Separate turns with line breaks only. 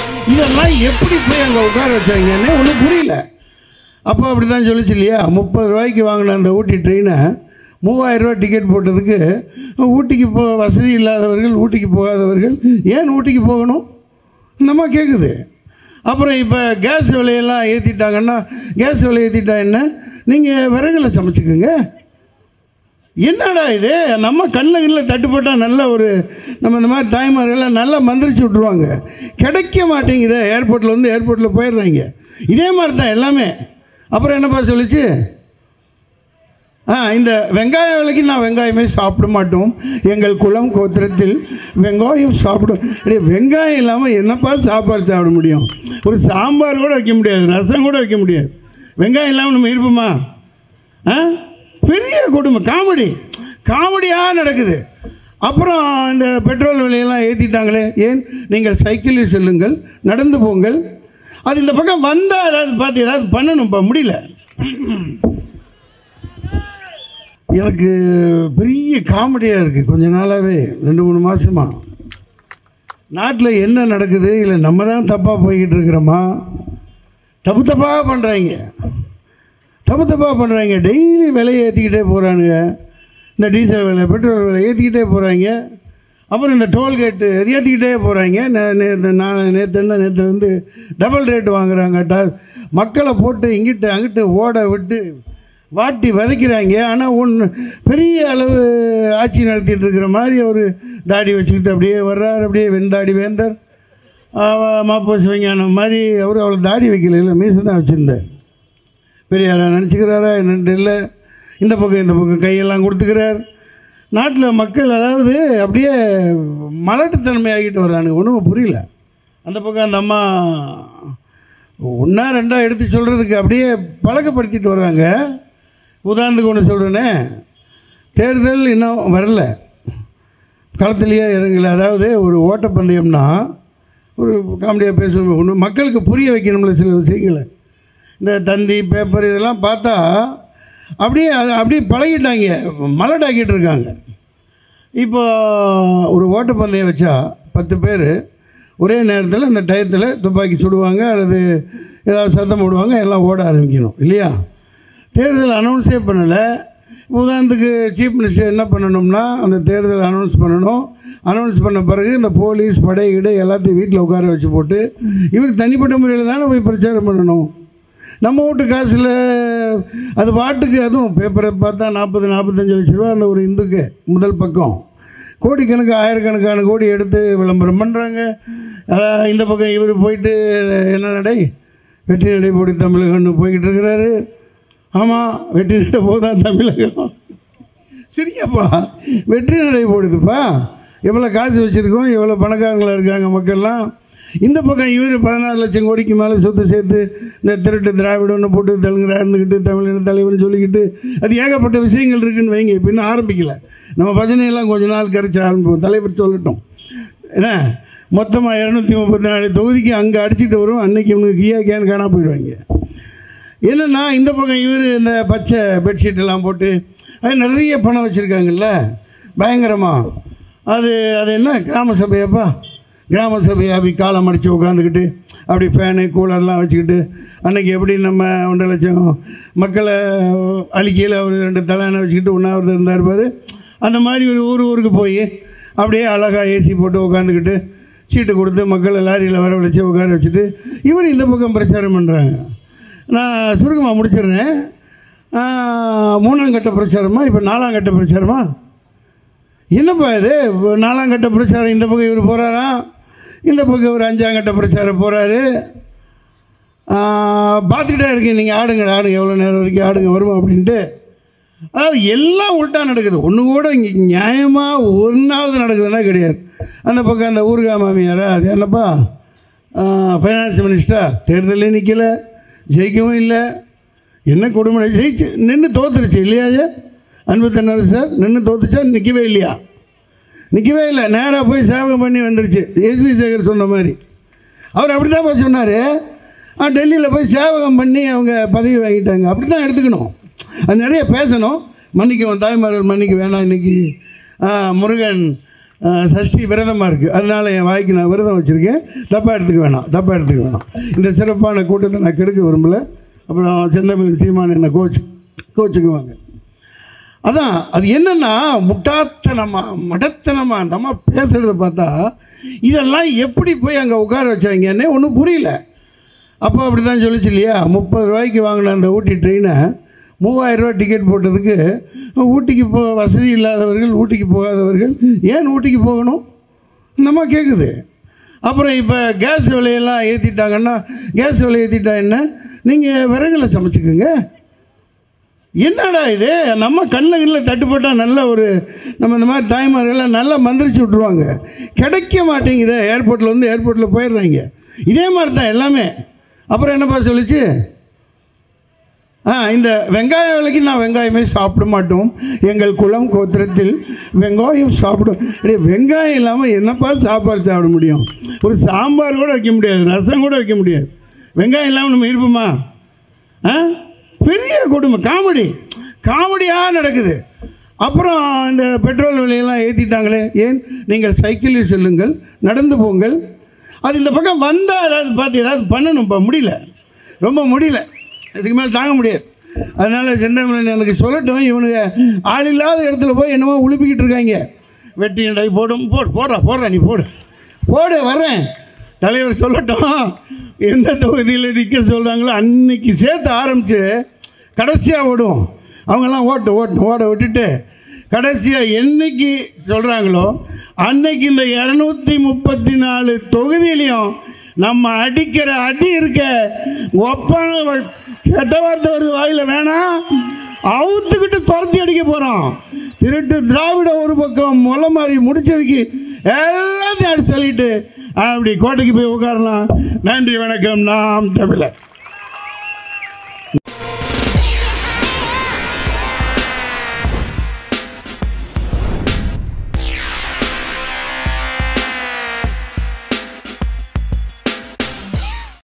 இதெல்லாம் எப்படி போய் அங்கே உட்கார வச்சாங்கன்னு ஒன்றும் புரியல அப்போ அப்படி தான் சொல்லிச்சு இல்லையா முப்பது ரூபாய்க்கு வாங்கின அந்த ஊட்டி ட்ரெயினை மூவாயிரம் ரூபாய் டிக்கெட் போட்டதுக்கு ஊட்டிக்கு போ வசதி இல்லாதவர்கள் ஊட்டிக்கு போகாதவர்கள் ஏன் ஊட்டிக்கு போகணும் நம்ம கேட்குது அப்புறம் இப்போ கேஸ் விலையெல்லாம் ஏற்றிட்டாங்கன்னா கேஸ் விலை ஏற்றிட்டா என்ன நீங்கள் விறகுல சமைச்சுக்குங்க என்னடா இது நம்ம கண்ணில் கண்ணில் தட்டுப்பட்டால் நல்ல ஒரு நம்ம இந்த மாதிரி தாய்மார்கள்லாம் நல்லா மந்திரிச்சு விட்ருவாங்க கிடைக்க மாட்டேங்குது ஏர்போர்ட்டில் வந்து ஏர்போர்ட்டில் போயிடுறாங்க இதே மாதிரி தான் எல்லாமே அப்புறம் என்னப்பா சொல்லிச்சு ஆ இந்த வெங்காய விலைக்கு நான் வெங்காயமே சாப்பிட மாட்டோம் எங்கள் குலம் கோத்திரத்தில் வெங்காயம் சாப்பிடும் டேய், வெங்காயம் இல்லாமல் என்னப்பா சாப்பாடு சாப்பிட முடியும் ஒரு சாம்பார் கூட வைக்க முடியாது ரசம் கூட வைக்க முடியாது வெங்காயம் இல்லாமல் நம்ம இருப்போமா ஆ பெரிய குடும்பம் காமெடி காமெடியாக நடக்குது அப்புறம் இந்த பெட்ரோல் விலையெல்லாம் ஏற்றிட்டாங்களே ஏன் நீங்கள் சைக்கிளில் செல்லுங்கள் நடந்து போங்கள் அது இந்த பக்கம் வந்தால் ஏதாவது பார்த்து ஏதாவது பண்ணணும்ப்பா முடியல எனக்கு பெரிய காமெடியாக இருக்குது கொஞ்ச நாளாகவே ரெண்டு மூணு மாதமா நாட்டில் என்ன நடக்குது இல்லை நம்ம தான் தப்பாக போய்கிட்டு இருக்கிறோமா தப்பு தப்பாக பண்ணுறாங்க தப்பு தப்பாக பண்ணுறாங்க டெய்லி விலையை ஏற்றிக்கிட்டே போகிறானுங்க இந்த டீசல் விலை பெட்ரோல் விலை ஏற்றிக்கிட்டே போகிறாங்க அப்புறம் இந்த டோல்கேட்டு அது ஏற்றிக்கிட்டே போகிறாங்க நேற்று நான் நேற்று என்ன நேற்று வந்து டபுள் ரேட் வாங்குறாங்க ட மக்களை போட்டு இங்கிட்டு அங்கிட்டு ஓட விட்டு வாட்டி வதைக்கிறாங்க ஆனால் ஒன்று பெரிய அளவு ஆட்சி நடத்திட்டு இருக்கிற மாதிரி அவர் தாடி வச்சுக்கிட்டு அப்படியே வர்றார் அப்படியே வெண்தாடி வேந்தர் மாப்போ சிவஞானம் மாதிரி அவர் அவ்வளோ தாடி வைக்கல இல்லை மீசை தான் வச்சுருந்தார் பெரியாரா நினச்சிக்கிறாரா என்னன்னு தெரியல இந்த பக்கம் இந்த பக்கம் கையெல்லாம் கொடுத்துக்கிறார் நாட்டில் மக்கள் அதாவது அப்படியே மலட்டுத்தன்மை ஆகிட்டு வர்றானுங்க ஒன்றும் புரியல அந்த பக்கம் அந்த அம்மா ஒன்றா ரெண்டா எடுத்து சொல்கிறதுக்கு அப்படியே பழக்கப்படுத்திட்டு வர்றாங்க உதாரணத்துக்கு ஒன்று சொல்கிறேனே தேர்தல் இன்னும் வரல களத்துலேயே இறங்கல அதாவது ஒரு ஓட்டப்பந்தயம்னா ஒரு காமெடியாக பேசணும் ஒன்று மக்களுக்கு புரிய வைக்கணும்ல சில விஷயங்களை இந்த தந்தி பேப்பர் இதெல்லாம் பார்த்தா அப்படியே அது அப்படியே பழகிட்டாங்க மலடாக்கிட்டு இருக்காங்க இப்போ ஒரு ஓட்டப்பந்தயம் வச்சா பத்து பேர் ஒரே நேரத்தில் இந்த டயத்தில் துப்பாக்கி சுடுவாங்க அல்லது ஏதாவது சத்தம் போடுவாங்க எல்லாம் ஓட ஆரம்பிக்கணும் இல்லையா தேர்தல் அனௌன்ஸே பண்ணலை உதாரணத்துக்கு சீஃப் மினிஸ்டர் என்ன பண்ணணும்னா அந்த தேர்தல் அனௌன்ஸ் பண்ணணும் அனௌன்ஸ் பண்ண பிறகு இந்த போலீஸ் படை இடை எல்லாத்தையும் வீட்டில் உட்கார வச்சு போட்டு இவர் தனிப்பட்ட முறையில் தானே போய் பிரச்சாரம் பண்ணணும் நம்ம வீட்டு காசில் அது பாட்டுக்கு அதுவும் பேப்பரை பார்த்தா நாற்பது நாற்பத்தஞ்சு லட்ச ரூபா அந்த ஒரு இந்துக்கு முதல் பக்கம் கோடிக்கணக்கு ஆயிரக்கணக்கான கோடி எடுத்து விளம்பரம் பண்ணுறாங்க இந்த பக்கம் இவர் போயிட்டு என்ன நடை வெற்றி நடை போடி தமிழகம்னு போய்கிட்டு இருக்கிறாரு ஆமாம் வெற்றி நடை போதா தமிழகம் சரியாப்பா வெற்றி நடை போடுதுப்பா எவ்வளோ காசு வச்சுருக்கோம் எவ்வளோ பணக்காரங்களா இருக்காங்க மக்கள்லாம் இந்த பக்கம் இவர் பதினாறு லட்சம் கோடிக்கு மேலே சொத்து சேர்த்து இந்த திருட்டு திராவிடம்னு போட்டு தெலுங்குரா இருந்துக்கிட்டு தமிழின தலைவர்னு சொல்லிக்கிட்டு அது ஏகப்பட்ட விஷயங்கள் இருக்குன்னு வைங்க இப்போ இன்னும் ஆரம்பிக்கல நம்ம பஜனையெல்லாம் கொஞ்ச நாள் கரைச்சி ஆரம்பிப்போம் தலைவர் சொல்லட்டும் என்ன மொத்தமாக இரநூத்தி முப்பத்தி நாலு தொகுதிக்கு அங்கே அடிச்சுட்டு வரும் அன்னைக்கு இவனுக்கு கியா கேன்னு காணா போயிடுவாங்க என்னென்னா இந்த பக்கம் இவர் இந்த பச்சை பெட்ஷீட் எல்லாம் போட்டு அது நிறைய பணம் வச்சுருக்காங்கல்ல பயங்கரமாக அது அது என்ன கிராம சபையாப்பா கிராம சபையை அப்படி காலம் அடித்து உட்காந்துக்கிட்டு அப்படி ஃபேனு கூலர்லாம் வச்சுக்கிட்டு அன்றைக்கி எப்படி நம்ம ஒன்றரை லட்சம் மக்களை அழிக்கையில் அவர் ரெண்டு தலையணை வச்சுக்கிட்டு உண்ணாவிரதம் இருந்தார் பாரு அந்த மாதிரி ஒரு ஊர் ஊருக்கு போய் அப்படியே அழகாக ஏசி போட்டு உட்காந்துக்கிட்டு சீட்டு கொடுத்து மக்களை லாரியில் வரவழைச்சி உட்கார வச்சுட்டு இவர் இந்த பக்கம் பிரச்சாரம் பண்ணுறாங்க நான் சுருக்கமாக முடிச்சிடுறேன் ஆஹ், மூணாம் கட்ட பிரச்சாரமா இப்போ நாலாம் கட்ட பிரச்சாரமா என்னப்பா இது இப்போ நாலாம் கட்ட பிரச்சாரம் இந்த பக்கம் இவர் போகிறாராம் இந்த பக்கம் ஒரு அஞ்சாம் கட்ட பிரச்சாரம் போகிறாரு பார்த்துக்கிட்டே இருக்கீங்க நீங்கள் ஆடுங்க ஆடுங்க எவ்வளோ நேரம் வரைக்கும் ஆடுங்க வருமா அப்படின்ட்டு அதாவது எல்லாம் உள்ட்டா நடக்குது ஒன்று கூட இங்கே நியாயமாக ஒன்றாவது நடக்குதுன்னா கிடையாது அந்த பக்கம் அந்த ஊர்கா மாமியாரா அது என்னப்பா ஃபைனான்ஸ் மினிஸ்டர் தேர்தலே நிற்கல ஜெயிக்கவும் இல்லை என்ன கொடுமை ஜெயிச்சு நின்று தோத்துருச்சு இல்லையா ஐயா? அன்பு தென்னரசு சார் நின்று தோத்துச்சா நிற்கவே இல்லையா நிற்கவே இல்லை நேராக போய் சேவகம் பண்ணி வந்துருச்சு எஸ்வி சேகர் சொன்ன மாதிரி அவர் அப்படி தான் போய் சொன்னார் டெல்லியில் போய் சேவகம் பண்ணி அவங்க பதவி வாங்கிட்டாங்க அப்படி தான் எடுத்துக்கணும் அது நிறைய பேசணும் மன்னிக்கவும் தாய்மார்கள் மன்னிக்க வேணாம் இன்னைக்கு ஆ, முருகன் அஹ், சஷ்டி விரதமாக இருக்குது அதனால் என் வாய்க்கு நான் விரதம் வச்சுருக்கேன் தப்பாக எடுத்துக்க வேணாம் தப்பாக எடுத்துக்க வேணாம் இந்த சிறப்பான கூட்டத்தை நான் கெடுக்க விரும்பல அப்புறம் செந்தமிழ் சீமான் என்னை கோச் கோச்சுக்குவாங்க அதான் அது என்னன்னா முட்டாத்தனமா மடத்தனமா அந்த அம்மா பேசுகிறத பார்த்தா இதெல்லாம் எப்படி போய் அங்கே உட்கார வச்சாங்கன்னு ஒன்றும் புரியல அப்போ அப்படி தான் சொல்லிச்சு இல்லையா முப்பது ரூபாய்க்கு வாங்கின அந்த ஊட்டி ட்ரெயினை மூவாயிரம் ரூபாய் டிக்கெட் போட்டதுக்கு ஊட்டிக்கு போ வசதி இல்லாதவர்கள் ஊட்டிக்கு போகாதவர்கள் ஏன் ஊட்டிக்கு போகணும் நம்ம கேட்குது அப்புறம் இப்போ கேஸ் விலையெல்லாம் ஏற்றிட்டாங்கன்னா கேஸ் விலை ஏற்றிட்டா என்ன நீங்கள் விறகுல சமைச்சுக்குங்க என்னடா இது நம்ம கண்ணில் கண்ணில் தட்டுப்பட்டால் நல்ல ஒரு நம்ம இந்த மாதிரி தாய்மார்கள்லாம் நல்லா மந்திரிச்சு விட்ருவாங்க கிடைக்க மாட்டேங்குது ஏர்போர்ட்டில் வந்து ஏர்போர்ட்டில் போயிடுறாங்க இதே மாதிரி தான் எல்லாமே அப்புறம் என்னப்பா சொல்லிச்சு ஆ இந்த வெங்காய விலைக்கு நான் வெங்காயமே சாப்பிட மாட்டோம் எங்கள் குளம் கோத்திரத்தில் வெங்காயம் சாப்பிடும் அடே வெங்காயம் இல்லாமல் என்னப்பா சாப்பாடு சாப்பிட முடியும் ஒரு சாம்பார் கூட வைக்க முடியாது ரசம் கூட வைக்க முடியாது வெங்காயம் இல்லாமல் நம்ம இருப்போமா ஆ பெரிய கொடுமை காமெடி காமெடியாக நடக்குது அப்புறம் இந்த பெட்ரோல் விலையெல்லாம் ஏற்றிட்டாங்களே ஏன் நீங்கள் சைக்கிளில் செல்லுங்கள் நடந்து போங்கள் அது இந்த பக்கம் வந்தால் ஏதாவது பார்த்து ஏதாவது பண்ணணும்ப்பா முடியல ரொம்ப முடியல இதுக்கு மேலே தாங்க முடியாது அதனால் செந்தமிழன் எனக்கு சொல்லட்டும் இவனுங்க ஆள் இல்லாத இடத்துல போய் என்னமோ உழுப்பிக்கிட்டு இருக்காங்க வெட்டி நடை போடும் போடு போடுறா போடுறா நீ போடு போடு வர்றேன் தலைவர் சொல்லட்டும் எந்த தொகுதியில் நிற்க சொல்கிறாங்களோ அன்னைக்கு சேர்த்து ஆரம்பித்து கடைசியாக ஓடும் அவங்கெல்லாம் ஓட்டு ஓட்டு ஓட விட்டுட்டு கடைசியாக என்னைக்கு சொல்கிறாங்களோ அன்னைக்கு இந்த இரநூத்தி முப்பத்தி நாலு தொகுதியிலையும் நம்ம அடிக்கிற அடி இருக்க ஒப்பான வ- கெட்ட வார்த்தை வருது வாயில் வேணாம் அவுத்துக்கிட்டு துரத்தி அடிக்க போகிறோம் திருட்டு திராவிட ஒரு பக்கம் முளை மாதிரி முடிச்சதுக்கு எல்லாத்தையும் அடி சொல்லிட்டு அப்படி கோட்டைக்கு போய் உட்காரலாம் நன்றி வணக்கம் நாம் தமிழர்